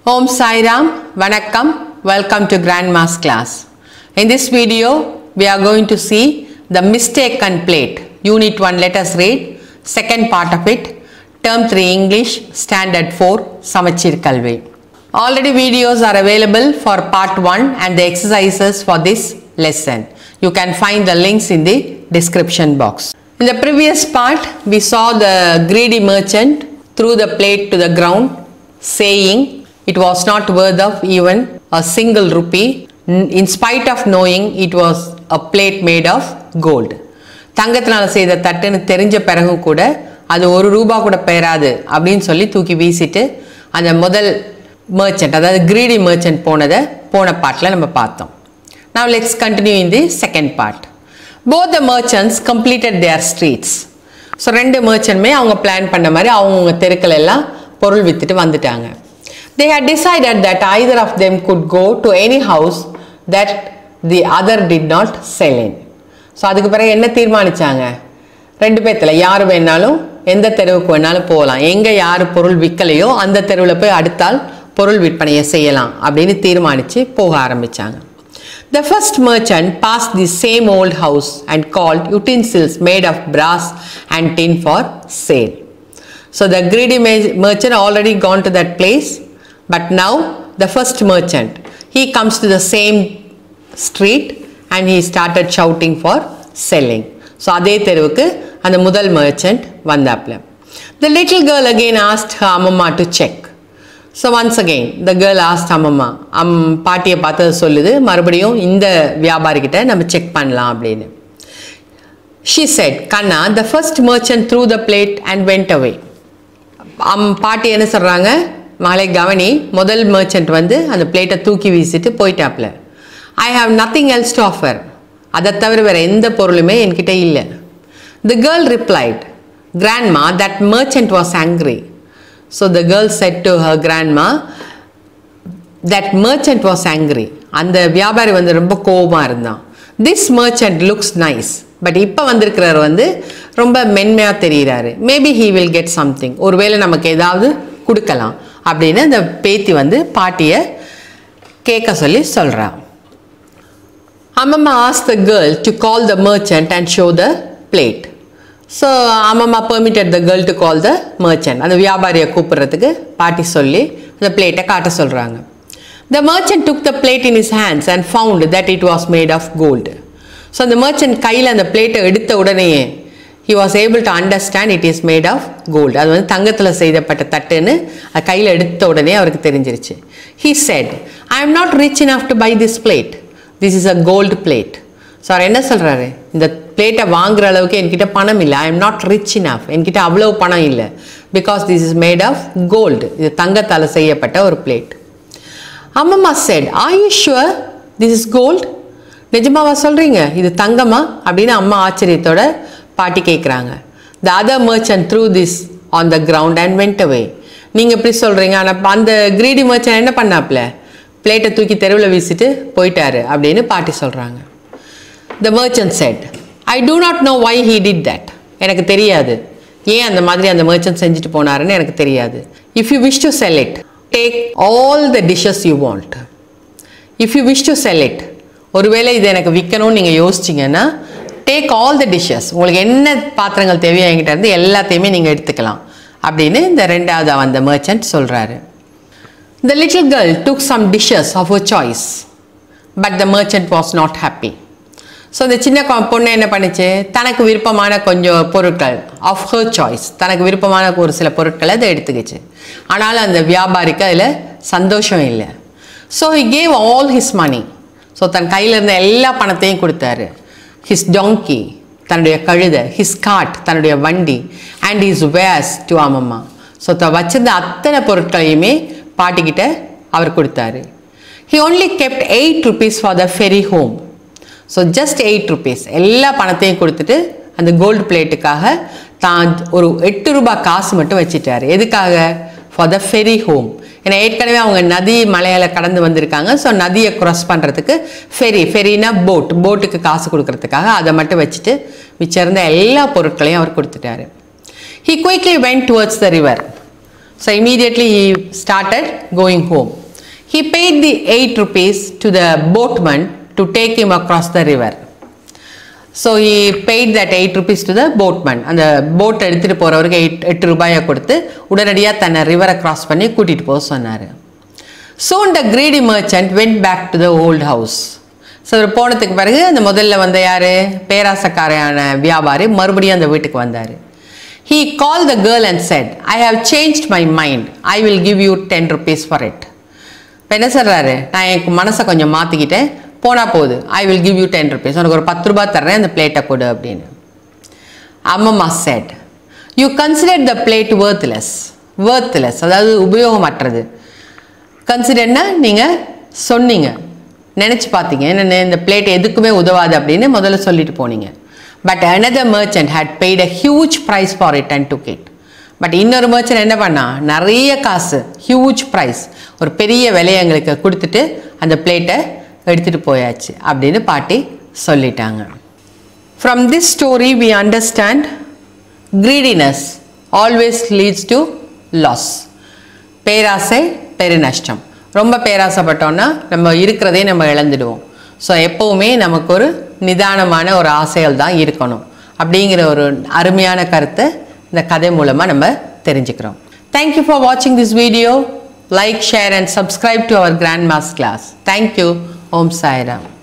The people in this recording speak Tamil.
Om Sai Ram, Vanakkam, welcome to Grandma's class. In this video, we are going to see the mistaken plate. Unit 1, let us read. Second part of it, Term 3 English, Standard 4, Samachir Kalvi. Already videos are available for part 1 and the exercises for this lesson. You can find the links in the description box. In the previous part, we saw the greedy merchant threw the plate to the ground, saying it was not worth of even a single rupee, n- in spite of knowing it was a plate made of gold. தங்கத்தினால செய்த தட்டுன்னு தெரிஞ்ச பிறகும் கூட அது ஒரு ரூபா கூட பெயராது அப்படின்னு சொல்லி தூக்கி வீசிட்டு அந்த முதல் merchant அதாவது greedy merchant போனதை போன பாட்டில் நம்ம பார்த்தோம் Now let's continue in the second part. Both the merchants completed their streets. So ரெண்டு merchantமே அவங்க பிளான் பண்ண மாதிரி அவங்கவுங்க தெருக்கள் எல்லாம் பொருள் வித்துட்டு வந்துட்டாங்க they had decided that either of them could go to any house that the other did not sell in so அதுக்கு பிறகு என்ன தீர்மானிச்சாங்க ரெண்டு பேர்த்துல யார் வேணாலும் எந்த தெருவுக்கு வேணாலும் போகலாம் எங்கே யார் பொருள் விற்கலையோ அந்த தெருவில் போய் அடுத்தால் பொருள் விற்பனையை செய்யலாம் அப்படின்னு தீர்மானித்து போக ஆரம்பிச்சாங்க The first merchant passed the same old house and called utensils made of brass and tin for sale. So the greedy ma- merchant already gone to that place, but now the first merchant he comes to the same street and he started shouting for selling. So அதே தெருவுக்கு அந்த முதல் merchant வந்தாப்ல. The little girl again asked her அம்மம்மா to check. So once again the girl asked அம்மம்மா அம் பாட்டியை பார்த்து அது சொல்லுது மறுபடியும் இந்த வியாபாரிகிட்ட நம்ம செக் பண்ணலாம் அப்படின்னு ஷீ செட் கண்ணா the first merchant threw the plate and went away um பாட்டி என்ன சொல்கிறாங்க மகளை கவனி முதல் merchant வந்து அந்த பிளேட்டை தூக்கி வீசிட்டு போயிட்டாப்ல I have nothing else to offer அதை தவிர வேறு எந்த பொருளுமே என்கிட்ட இல்லை the girl replied grandma that merchant was angry so the girl said to her grandma that merchant was angry அந்த வியாபாரி வந்து ரொம்ப கோபமாக இருந்தான் this merchant looks nice but இப்போ வந்திருக்கிறவர் வந்து ரொம்ப மென்மையாக தெரிகிறாரு maybe he will get something ஒருவேளை நமக்கு ஏதாவது கொடுக்கலாம் அப்படின்னு அந்த பேத்தி வந்து பாட்டியை கேட்க சொல்லி சொல்கிறா அம்மம்மா ask the girl to call the merchant and show the plate so அம்மம்மா permitted the girl to call the merchant அந்த வியாபாரியை கூப்பிடுறதுக்கு பாட்டி சொல்லி அந்த பிளேட்டை காட்ட சொல்கிறாங்க the merchant took the plate in his hands and found that it was made of gold so அந்த merchant கையில் அந்த பிளேட்டை எடுத்த உடனேயே he was able to understand it is made of gold அது வந்து தங்கத்தில் செய்தப்பட்ட தட்டுன்னு அது கையில் எடுத்த உடனே அவருக்கு தெரிஞ்சிருச்சு he said i am not rich enough to buy this plate this is a gold plate so அவர் என்ன சொல்கிறாரு இந்த பிளேட்டை வாங்குற அளவுக்கு என்கிட்ட பணம் இல்லை I am not rich enough என்கிட்ட அவ்வளோ பணம் இல்லை because this is made of gold இது தங்கத்தால் செய்யப்பட்ட ஒரு பிளேட் அம்மம்மா said are you sure this is gold நிஜமாவா சொல்கிறீங்க இது தங்கமா அப்படின்னு அம்மா ஆச்சரியத்தோட பாட்டி கேட்குறாங்க the other merchant threw this on the ground and went away நீங்கள் இப்படி சொல்கிறீங்க ஆனால் அந்த கிரீடி merchant என்ன பண்ணாப்ல பிளேட்டை தூக்கி தெருவில் வீசிட்டு போயிட்டாரு அப்படின்னு பாட்டி சொல்கிறாங்க the merchant said I do not know why he did that எனக்கு தெரியாது ஏன் அந்த மாதிரி அந்த merchant செஞ்சுட்டு போனாருன்னு எனக்கு தெரியாது if you wish to sell it take all the dishes you want if you wish to sell it ஒருவேளை இது எனக்கு விற்கணும்னு நீங்கள் யோசிச்சிங்கன்னா டேக் ஆல் த டிஷ்ஷஸ் உங்களுக்கு என்ன பாத்திரங்கள் தேவையோ என்கிட்ட இருந்து எல்லாத்தையுமே நீங்கள் எடுத்துக்கலாம் அப்படின்னு இந்த ரெண்டாவது அந்த merchant சொல்கிறாரு The little girl took some dishes of her choice, but the merchant was not happy. So இந்த சின்ன கொ- பொண்ணு என்ன பண்ணுச்சு தனக்கு விருப்பமான கொஞ்சம் பொருட்கள் ஆஃப் ஹர் சாய்ஸ் தனக்கு விருப்பமான ஒரு சில பொருட்களை அதை எடுத்துக்கிச்சு ஆனாலும் அந்த வியாபாரிக்கு அதில் சந்தோஷம் இல்லை so he gave all his money so தன் கையில் இருந்த எல்லா பணத்தையும் கொடுத்தாரு ஹிஸ் donkey தன்னுடைய கழுதை ஹிஸ் காட் தன்னுடைய வண்டி அண்ட் ஹிஸ் வேஸ் டு அம்மம்மா ஸோ த வச்சிருந்த அத்தனை பொருட்களையுமே பாட்டிக்கிட்ட அவர் கொடுத்தாரு he only kept eight rupees for the ferry home so just eight rupees எல்லா பணத்தையும் கொடுத்துட்டு அந்த கோல்டு பிளேட்டுக்காக தான் ஒரு எட்டு ரூபாய் காசு மட்டும் வச்சிட்டாரு எதுக்காக ஃபார் த ஃபெரி ஹோம் ஏன்னா ஏற்கனவே அவங்க நதி மலையால கடந்து வந்திருக்காங்க ஸோ நதியை க்ராஸ் பண்ணுறதுக்கு ஃபெரி ஃபெரினா போட் போட்டுக்கு காசு கொடுக்கறதுக்காக அதை மட்டும் வச்சுட்டு மிச்சம் இருந்த எல்லா பொருட்களையும் அவர் கொடுத்துட்டாரு he quickly went towards the river So immediately he started going home. He paid the 8 rupees to the boatman to take him across the river. So he paid that eight rupees to the boatman அந்த போட் எடுத்துகிட்டு போகிறவருக்கு எயிட் எட்டு ரூபாயை கொடுத்து உடனடியாக தன்னை ரிவரை கிராஸ் பண்ணி கூட்டிகிட்டு போக சொன்னார் soon the greedy merchant went back to the old house so இவர் போனதுக்கு பிறகு அந்த முதல்ல வந்த யார் பேராசக்காரையான வியாபாரி மறுபடியும் அந்த வீட்டுக்கு வந்தார் he called the girl and said i have changed my mind i will give you 10 rupees for it இப்போ என்ன சொல்கிறாரு நான் எனக்கு மனசை கொஞ்சம் மாற்றிக்கிட்டேன் போனால் போகுது I will give you ten rupees உனக்கு ஒரு பத்து ரூபாய் தர்றேன் அந்த பிளேட்டை கொடு அப்படின்னு அம்மம்மா said you consider the plate worthless worthless அதாவது உபயோகமற்றது கன்சிடர்னா நீங்கள் சொன்னீங்க நினச்சி பார்த்தீங்க என்ன இந்த பிளேட் எதுக்குமே உதவாது அப்படின்னு முதல்ல சொல்லிட்டு போனீங்க but another merchant had paid a huge price for it and took it but இன்னொரு merchant என்ன பண்ணா நிறைய காசு ஹியூஜ் ப்ரைஸ் ஒரு பெரிய விலையை எங்களுக்கு கொடுத்துட்டு அந்த பிளேட்டை எடுத்துகிட்டு போயாச்சு அப்படின்னு பாட்டி சொல்லிட்டாங்க From this story, we understand greediness always leads to loss. பேராசை பெருநஷ்டம் ரொம்ப பேராசைப்பட்டோம்னா நம்ம இருக்கிறதே நம்ம இழந்துடுவோம் ஸோ எப்போவுமே நமக்கு ஒரு நிதானமான ஒரு ஆசைகள் தான் இருக்கணும் அப்படிங்கிற ஒரு அருமையான கருத்தை இந்த கதை மூலமாக நம்ம தெரிஞ்சுக்கிறோம் தேங்க்யூ ஃபார் வாட்சிங் this video like share and subscribe to our grandma's class thank you Om Sairam